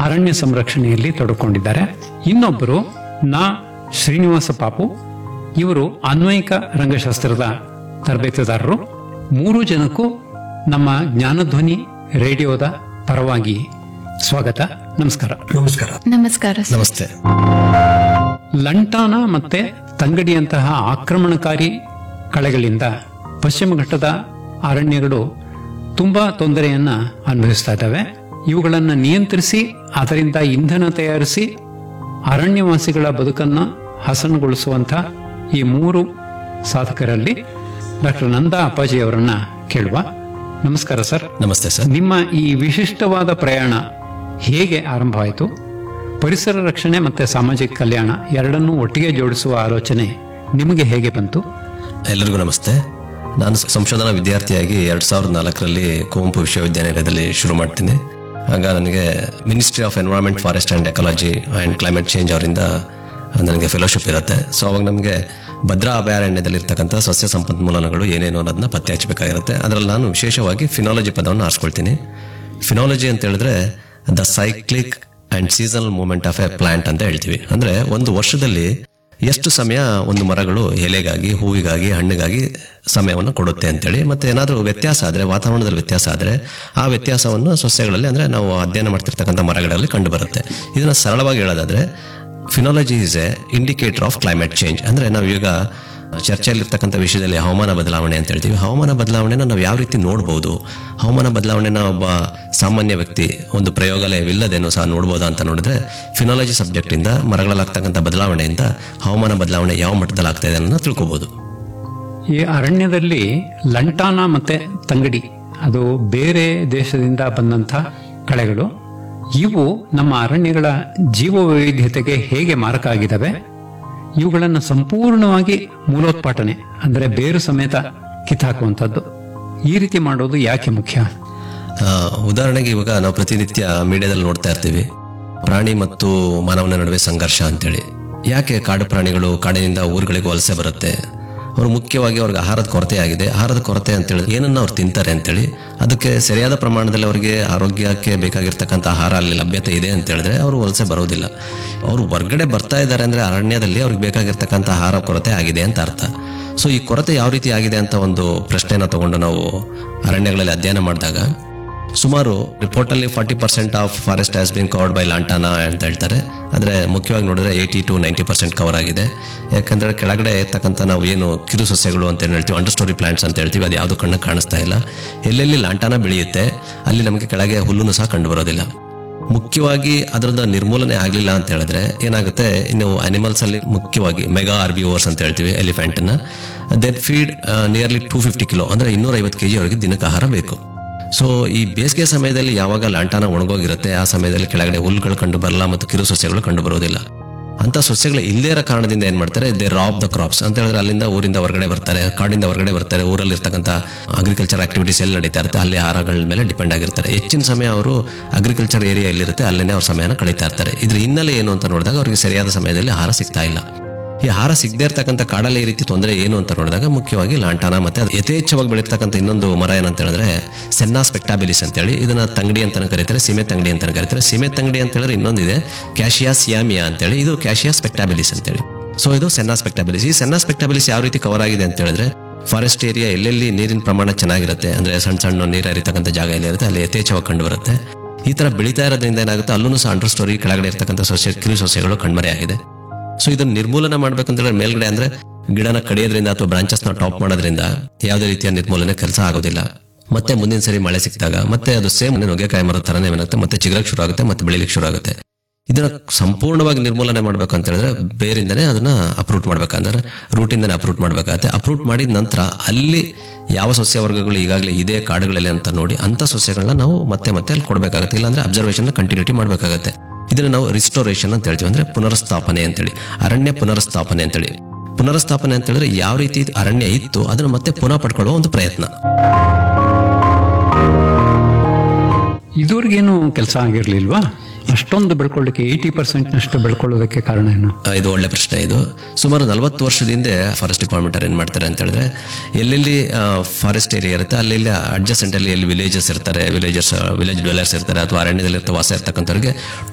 ಅರಣ್ಯ ಸಂರಕ್ಷಣೆಯಲ್ಲಿ ತೊಡಕೊಂಡಿದ್ದಾರೆ ಇನ್ನೊಬ್ಬರು ನಾ ಶ್ರೀನಿವಾಸ ಪಾಪು ಇವರು ಅನ್ವಯಿಕ ರಂಗಶಾಸ್ತ್ರದ ತರಬೇತುದಾರರು ಮೂರು ಜನಕ್ಕೂ ನಮ್ಮ ಜ್ಞಾನಧ್ವನಿ ರೇಡಿಯೋದ ಪರವಾಗಿ ಸ್ವಾಗತ ನಮಸ್ಕಾರ ನಮಸ್ಕಾರ ನಮಸ್ಕಾರ ಸರ್. ನಮಸ್ತೆ ಲಂಟಾನ ಮತ್ತೆ ತಂಗಡಿಯಂತಹ ಆಕ್ರಮಣಕಾರಿ ಕಳೆಗಳಿಂದ ಪಶ್ಚಿಮ ಘಟ್ಟದ ಅರಣ್ಯಗಳು ತುಂಬಾ ತೊಂದರೆಯನ್ನ ಅನುಭವಿಸ್ತಾ ಇದ್ದಾವೆ ಇವುಗಳನ್ನ ನಿಯಂತ್ರಿಸಿ ಅದರಿಂದ ಇಂಧನ ತಯಾರಿಸಿ ಅರಣ್ಯವಾಸಿಗಳ ಬದುಕನ್ನ ಹಸನುಗೊಳಿಸುವಂತ ಈ ಮೂರು ಸಾಧಕರಲ್ಲಿ ಡಾಕ್ಟರ್ ನಂದಾ ಅಪ್ಪಾಜಿ ಅವರನ್ನ ಕೇಳುವ ನಮಸ್ಕಾರ ಸರ್ ನಮಸ್ತೆ ಸರ್ ನಿಮ್ಮ ಈ ವಿಶಿಷ್ಟವಾದ ಪ್ರಯಾಣ ಹೇಗೆ ಆರಂಭವಾಯಿತು ಪರಿಸರ ರಕ್ಷಣೆ ಮತ್ತೆ ಸಾಮಾಜಿಕ ಕಲ್ಯಾಣ ಎರಡನ್ನೂ ಒಟ್ಟಿಗೆ ಜೋಡಿಸುವ ಆಲೋಚನೆ ನಿಮಗೆ ಹೇಗೆ ಬಂತು ಎಲ್ಲರಿಗೂ ನಮಸ್ತೆ ನಾನು ಸಂಶೋಧನಾ ವಿದ್ಯಾರ್ಥಿಯಾಗಿ ಎರಡ್ ಸಾವಿರದ ನಾಲ್ಕರಲ್ಲಿ ಕುವೆಂಪು ವಿಶ್ವವಿದ್ಯಾನಿಲಯದಲ್ಲಿ ಶುರು ಮಾಡ್ತೀನಿ ಆಗ ನನಗೆ ministry of environment forest and ecology and climate change ಅವರಿಂದ ನನಗೆ ಫೆಲೋಶಿಪ್ ಇರುತ್ತೆ ಸೊ ಅವಾಗ ನಮಗೆ ಭದ್ರಾ ಅಭಯಾರಣ್ಯದಲ್ಲಿ ಇರ್ತಕ್ಕಂಥ ಸಸ್ಯ ಸಂಪನ್ಮೂಲಗಳು ಏನೇನು ಅನ್ನೋದನ್ನ ಪತ್ತೆ ಹಚ್ಚಬೇಕಾಗಿರುತ್ತೆ ಅದರಲ್ಲಿ ನಾನು ವಿಶೇಷವಾಗಿ ಫಿನಾಲಜಿ ಪದವನ್ನು ಆರಿಸ್ಕೊಳ್ತೀನಿ ಫಿನಾಲಜಿ ಅಂತ ಹೇಳಿದ್ರೆ the cyclic and seasonal movement of a plant ಅಂತ ಹೇಳ್ತೀವಿ ಅಂದ್ರೆ ಒಂದು ವರ್ಷದಲ್ಲಿ ಎಷ್ಟು ಸಮಯ ಒಂದು ಮರಗಳು ಎಲೆಗಾಗಿ ಹೂವಿಗಾಗಿ ಹಣ್ಣಿಗಾಗಿ ಸಮಯವನ್ನು ಕೊಡುತ್ತೆ ಅಂತೇಳಿ ಮತ್ತೆ ಏನಾದರೂ ವ್ಯತ್ಯಾಸ ಆದರೆ ವಾತಾವರಣದಲ್ಲಿ ವ್ಯತ್ಯಾಸ ಆದರೆ ಆ ವ್ಯತ್ಯಾಸವನ್ನು ಸಸ್ಯಗಳಲ್ಲಿ ಅಂದ್ರೆ ನಾವು ಅಧ್ಯಯನ ಮಾಡ್ತಿರ್ತಕ್ಕಂಥ ಮರಗಳಲ್ಲಿ ಕಂಡು ಬರುತ್ತೆ ಇದನ್ನ ಸರಳವಾಗಿ ಹೇಳೋದಾದ್ರೆ phenology is a indicator of climate change ಅಂದ್ರೆ ನಾವು ಈಗ ಚರ್ಚೆಯಲ್ಲಿರ್ತಕ್ಕಂಥ ವಿಷಯದಲ್ಲಿ ಹವಾಮಾನ ಬದಲಾವಣೆ ಅಂತ ಹೇಳ್ತೀವಿ ಹವಾಮಾನ ಬದಲಾವಣೆನ ನಾವು ಯಾವ ರೀತಿ ನೋಡ್ಬೋದು ಹವಾಮಾನ ಬದಲಾವಣೆನ ಒಬ್ಬ ಸಾಮಾನ್ಯ ವ್ಯಕ್ತಿ ಒಂದು ಪ್ರಯೋಗಾಲಯವಿಲ್ಲದೇನೋ ಸಹ ನೋಡ್ಬೋದಾ ಅಂತ ನೋಡಿದ್ರೆ ಫಿನಾಲಜಿ ಸಬ್ಜೆಕ್ಟ್ ಇಂದ ಮರಗಳಲ್ಲಾಗ್ತಕ್ಕಂಥ ಬದಲಾವಣೆಯಿಂದ ಹವಾಮಾನ ಬದಲಾವಣೆ ಯಾವ ಮಟ್ಟದಲ್ಲಿ ಆಗ್ತಾ ಇದೆ ಅನ್ನೋದನ್ನ ತಿಳ್ಕೊಬಹುದು ಈ ಅರಣ್ಯದಲ್ಲಿ ಲಂಟಾನ ಮತ್ತೆ ತಂಗಡಿ ಅದು ಬೇರೆ ದೇಶದಿಂದ ಬಂದಂಥ ಕಳೆಗಳು ಇವು ನಮ್ಮ ಅರಣ್ಯಗಳ ಜೀವ ವೈವಿಧ್ಯತೆಗೆ ಹೇಗೆ ಮಾರಕ ಆಗಿದ್ದಾವೆ ಇವುಗಳನ್ನು ಸಂಪೂರ್ಣವಾಗಿ ಮೂಲೋತ್ಪಾಟನೆ ಅಂದ್ರೆ ಬೇರು ಸಮೇತ ಕಿತ್ತಾಕುವಂಥದ್ದು ಈ ರೀತಿ ಮಾಡೋದು ಯಾಕೆ ಮುಖ್ಯ ಆ, ಉದಾಹರಣೆಗೆ ಇವಾಗ ನಾವು ಪ್ರತಿನಿತ್ಯ ಮೀಡಿಯಾದಲ್ಲಿ ನೋಡ್ತಾ ಇರ್ತೀವಿ ಪ್ರಾಣಿ ಮತ್ತು ಮಾನವನ ನಡುವೆ ಸಂಘರ್ಷ ಅಂತೇಳಿ ಯಾಕೆ ಕಾಡು ಪ್ರಾಣಿಗಳು ಕಾಡಿನಿಂದ ಊರುಗಳಿಗೆ ವಲಸೆ ಬರುತ್ತೆ ಅವರು ಮುಖ್ಯವಾಗಿ ಅವ್ರಿಗೆ ಆಹಾರದ ಕೊರತೆ ಆಗಿದೆ ಆಹಾರದ ಕೊರತೆ ಅಂತ ಹೇಳಿದ್ರೆ ಏನನ್ನ ಅವ್ರು ತಿಂತಾರೆ ಅಂತೇಳಿ ಅದಕ್ಕೆ ಸರಿಯಾದ ಪ್ರಮಾಣದಲ್ಲಿ ಅವರಿಗೆ ಆರೋಗ್ಯಕ್ಕೆ ಬೇಕಾಗಿರ್ತಕ್ಕಂಥ ಆಹಾರ ಅಲ್ಲಿ ಲಭ್ಯತೆ ಇದೆ ಅಂತ ಹೇಳಿದ್ರೆ ಅವರು ವಲಸೆ ಬರೋದಿಲ್ಲ ಅವರು ಹೊರ್ಗಡೆ ಬರ್ತಾ ಇದ್ದಾರೆ ಅಂದ್ರೆ ಅರಣ್ಯದಲ್ಲಿ ಅವ್ರಿಗೆ ಬೇಕಾಗಿರ್ತಕ್ಕಂಥ ಆಹಾರ ಕೊರತೆ ಆಗಿದೆ ಅಂತ ಅರ್ಥ ಸೊ ಈ ಕೊರತೆ ಯಾವ ರೀತಿ ಆಗಿದೆ ಅಂತ ಒಂದು ಪ್ರಶ್ನೆನ ತಗೊಂಡು ನಾವು ಅರಣ್ಯಗಳಲ್ಲಿ ಅಧ್ಯಯನ ಮಾಡಿದಾಗ ಸುಮಾರು ರಿಪೋರ್ಟ್ ಅಲ್ಲಿ forty percent of forest has been covered by lantana ಅಂತ ಹೇಳ್ತಾರೆ ಆದ್ರೆ ಮುಖ್ಯವಾಗಿ ನೋಡಿದ್ರೆ eighty to ninety percent cover ಆಗಿದೆ ಯಾಕಂದ್ರೆ ಕೆಳಗಡೆ ಇರ್ತಕ್ಕಂಥ ನಾವು ಏನು ಕಿರು ಸಸ್ಯಗಳು ಅಂತ ಏನ್ ಹೇಳ್ತೀವಿ ಅಂಡರ್ ಸ್ಟೋರಿ ಪ್ಲಾಂಟ್ಸ್ ಅಂತ ಹೇಳ್ತೀವಿ ಅದು ಯಾವುದು ಕಣ್ಣು ಕಾಣಿಸ್ತಾ ಇಲ್ಲ ಎಲ್ಲೆಲ್ಲಿ ಲಾಂಟಾನ ಬೆಳೆಯುತ್ತೆ ಅಲ್ಲಿ ನಮಗೆ ಕೆಳಗೆ ಹುಲ್ಲುನು ಸಹ ಕಂಡು ಬರೋದಿಲ್ಲ ಮುಖ್ಯವಾಗಿ ಅದರದ ನಿರ್ಮೂಲನೆ ಆಗಲಿಲ್ಲ ಅಂತ ಹೇಳಿದ್ರೆ ಏನಾಗುತ್ತೆ ಇನ್ನು ಅನಿಮಲ್ಸ್ ಅಲ್ಲಿ ಮುಖ್ಯವಾಗಿ ಮೆಗಾ ಆರ್ಬಿಓರ್ಸ್ ಅಂತ ಹೇಳ್ತೀವಿ ಎಲಿಫೆಂಟ್ ನ then feed nearly two fifty kilo ಅಂದ್ರೆ ಇನ್ನೂರ ಐವತ್ತು ಕೆಜಿ ಅವರಿಗೆ ದಿನಕ್ಕೆ ಆಹಾರ ಬೇಕು ಸೊ ಈ ಬೇಸಿಗೆ ಸಮಯದಲ್ಲಿ ಯಾವಾಗ ಲಾಂಟಾನ ಒಣಗೋಗಿರುತ್ತೆ ಆ ಸಮಯದಲ್ಲಿ ಕೆಳಗಡೆ ಹುಲ್ಲುಗಳು ಕಂಡು ಬರಲ್ಲ ಮತ್ತು ಕಿರು ಸಸ್ಯಗಳು ಕಂಡು ಬರೋದಿಲ್ಲ ಅಂತ ಸಸ್ಯಗಳು ಇಲ್ಲದೇ ಇರೋ ಕಾರಣದಿಂದ ಏನ್ ಮಾಡ್ತಾರೆ ದೇ ರಾಬ್ ದ ಕ್ರಾಪ್ಸ್ ಅಂತ ಹೇಳಿದ್ರೆ ಅಲ್ಲಿಂದ ಊರಿಂದ ಹೊರಗಡೆ ಬರ್ತಾರೆ ಕಾಡಿಂದ ಹೊರಗಡೆ ಬರ್ತಾರೆ ಊರಲ್ಲಿ ಇರ್ತಕ್ಕಂಥ ಅಗ್ರಿಕಲ್ಚರ್ ಆಕ್ಟಿವಿಟೀಸ್ ಎಲ್ಲಿ ನಡೀತಾ ಇರುತ್ತೆ ಅಲ್ಲಿ ಆಹಾರಗಳ ಮೇಲೆ ಡಿಪೆಂಡ್ ಆಗಿರ್ತಾರೆ ಹೆಚ್ಚಿನ ಸಮಯ ಅವರು ಅಗ್ರಿಕಲ್ಚರ್ ಏರಿಯಾ ಎಲ್ಲಿರುತ್ತೆ ಅಲ್ಲೇ ಅವ್ರ ಸಮಯನ ಕಳೀತಾ ಇರ್ತಾರೆ ಇದ್ರ ಹಿನ್ನೆಲೆ ಏನು ಅಂತ ನೋಡಿದಾಗ ಅವರಿಗೆ ಸರಿಯಾದ ಸಮಯದಲ್ಲಿ ಆಹಾರ ಸಿಗ್ತಾ ಇಲ್ಲ ಈ ಆಹಾರ ಸಿಗದೇ ಇರ್ತಕ್ಕಂಥ ಕಾಡಲ್ಲಿ ಈ ರೀತಿ ತೊಂದರೆ ಏನು ಅಂತ ನೋಡಿದಾಗ ಮುಖ್ಯವಾಗಿ ಲಾಂಟಾನ ಮತ್ತೆ ಅದು ಯಥೇಚ್ಛವಾಗಿ ಬೆಳೀತಕ್ಕಂಥ ಇನ್ನೊಂದು ಮರ ಏನಂತ ಹೇಳಿದ್ರೆ ಸೆನ್ನಾ ಸ್ಪೆಕ್ಟಾಬಿಲಿಸ್ ಅಂತೇಳಿ ಇದನ್ನ ತಂಗಡಿ ಅಂತಾನೆ ಕರೀತಾರೆ ಸೀಮೆ ತಂಗಡಿ ಅಂತಾನೆ ಕರೀತಾರೆ ಸೀಮೆ ತಂಗಡಿ ಅಂತ ಹೇಳಿದ್ರೆ ಇನ್ನೊಂದಿದೆ ಕ್ಯಾಶಿಯಾ ಸಿಯಾಮಿಯಾ ಅಂತೇಳಿ ಇದು ಕ್ಯಾಶಿಯಾ ಸ್ಪೆಕ್ಟಾಬಿಲಿಸ್ ಅಂತೇಳಿ ಸೊ ಇದು ಸೆನ್ನಾ ಸ್ಪೆಕ್ಟಾಬಿಲಿಸ್ ಈ ಸೆನ್ನಾ ಸ್ಪೆಕ್ಟಾಬಿಲಿಸ್ ಯಾವ ರೀತಿ ಕವರ್ ಆಗಿದೆ ಅಂತ ಹೇಳಿದ್ರೆ ಫಾರೆಸ್ಟ್ ಏರಿಯಾ ಎಲ್ಲೆಲ್ಲಿ ನೀರಿನ ಪ್ರಮಾಣ ಚೆನ್ನಾಗಿರುತ್ತೆ ಅಂದ್ರೆ ಸಣ್ಣ ಸಣ್ಣ ನೀರು ಹರಿತಕ್ಕಂಥ ಜಾಗ ಎಲ್ಲಿ ಇರುತ್ತೆ ಅಲ್ಲಿ ಯಥೇಚ್ಛವಾಗಿ ಕಂಡು ಬರುತ್ತೆ ಈ ತರ ಬೆಳೀತಾ ಇರೋದ್ರಿಂದ ಏನಾಗುತ್ತೆ ಅಲ್ಲೂ ಸಹ ಅಂಡರ್ ಸ್ಟೋರಿ ಕೆಳಗಡೆ ಇರ್ತಕ್ಕಂಥ ಸಸ್ಯ ಕಿರು ಸಸ್ಯಗಳು ಕಣ್ಮರೆ ಆಗಿದೆ ಸೊ ಇದನ್ನ ನಿರ್ಮೂಲನೆ ಮಾಡ್ಬೇಕಂದ್ರೆ ಮೇಲ್ಗಡೆ ಅಂದ್ರೆ ಗಿಡನ ಕಡಿಯೋದ್ರಿಂದ ಅಥವಾ ಬ್ರಾಂಚಸ್ ನ ಟಾಪ್ ಮಾಡೋದ್ರಿಂದ ಯಾವುದೇ ರೀತಿಯ ನಿರ್ಮೂಲನೆ ಕೆಲಸ ಆಗೋದಿಲ್ಲ ಮತ್ತೆ ಮುಂದಿನ ಸರಿ ಮಳೆ ಸಿಕ್ಕಿದಾಗ ಮತ್ತೆ ಅದು ಸೇಮ್ ನುಗ್ಗೆಕಾಯಿ ಮರದ ತರನೇ ಏನಾಗುತ್ತೆ ಮತ್ತೆ ಚಿಗುರಕ್ಕೆ ಶುರು ಆಗುತ್ತೆ ಮತ್ತೆ ಬೆಳಿಲಿಕ್ಕೆ ಶುರು ಆಗುತ್ತೆ ಇದನ್ನ ಸಂಪೂರ್ಣವಾಗಿ ನಿರ್ಮೂಲನೆ ಮಾಡ್ಬೇಕು ಅಂತ ಹೇಳಿದ್ರೆ ಬೇರಿಂದನೇ ಅದನ್ನ ಅಪ್ರೂಟ್ ಮಾಡ್ಬೇಕಂದ್ರೆ ರೂಟಿಂದನೇ ಅಪ್ರೂಟ್ ಮಾಡ್ಬೇಕಾಗತ್ತೆ ಅಪ್ರೂಟ್ ಮಾಡಿದ ನಂತರ ಅಲ್ಲಿ ಯಾವ ಸಸ್ಯ ವರ್ಗಗಳು ಈಗಾಗಲೇ ಇದೆ ಕಾಡುಗಳಲ್ಲಿ ಅಂತ ನೋಡಿ ಅಂತ ಸಸ್ಯಗಳನ್ನ ನಾವು ಮತ್ತೆ ಮತ್ತೆ ಅಲ್ಲಿ ಕೊಡಬೇಕಾಗುತ್ತೆ ಇಲ್ಲಾಂದ್ರೆ ಅಬ್ಸರ್ವೇಷನ್ ಕಂಟಿನ್ಯೂಟಿ ಮಾಡ್ಬೇಕಾಗತ್ತೆ ಇದನ್ನ ನಾವು ರಿಸ್ಟೋರೇಷನ್ ಅಂತ ಹೇಳ್ತೀವಿ ಅಂದ್ರೆ ಪುನರ್ಸ್ಥಾಪನೆ ಅಂತೇಳಿ ಅರಣ್ಯ ಪುನರ್ಸ್ಥಾಪನೆ ಅಂತೇಳಿ ಪುನರ್ಸ್ಥಾಪನೆ ಅಂತ ಹೇಳಿದ್ರೆ ಯಾವ ರೀತಿ ಅರಣ್ಯ ಇತ್ತು ಅದನ್ನ ಮತ್ತೆ ಪುನಃ ಪಡ್ಕೊಳ್ಳುವ ಒಂದು ಪ್ರಯತ್ನ ಇದುವರೆಗೇನು ಕೆಲಸ ಆಗಿರ್ಲಿಲ್ವಾ ಅಷ್ಟೊಂದು ಬೆಳ್ಕೊಳ್ಳಿಕ್ಕೆ ಏಯ್ಟಿ ಪರ್ಸೆಂಟ್ ನಷ್ಟು ಬೆಳ್ಕೊಳ್ಳೋದಕ್ಕೆ ಕಾರಣ ಏನು ಆ, ಇದು ಒಳ್ಳೆ ಪ್ರಶ್ನೆ ಇದು ಸುಮಾರು ನಲವತ್ತು ವರ್ಷದಿಂದ ಫಾರೆಸ್ಟ್ ಡಿಪಾರ್ಟ್ಮೆಂಟ್ ಏನ್ ಮಾಡ್ತಾರೆ ಅಂತ ಹೇಳಿದ್ರೆ ಎಲ್ಲೆಲ್ಲಿ ಫಾರೆಸ್ಟ್ ಏರಿಯಾ ಇರುತ್ತೆ ಅಲ್ಲಿ ಅಡ್ಜಸೆಂಟ್ ಅಲ್ಲಿ ಎಲ್ಲಿ ವಿಲೇಜಸ್ ಇರ್ತಾರೆ ವಿಲೇಜಸ್ ವಿಲೇಜ್ ಡ್ವೆಲರ್ಸ್ ಇರ್ತಾರೆ ಅಥವಾ ಅರಣ್ಯದಲ್ಲಿ ಇರ್ತ ವಾಸ ಇರ್ತಕ್ಕಂಥವ್ರಿಗೆ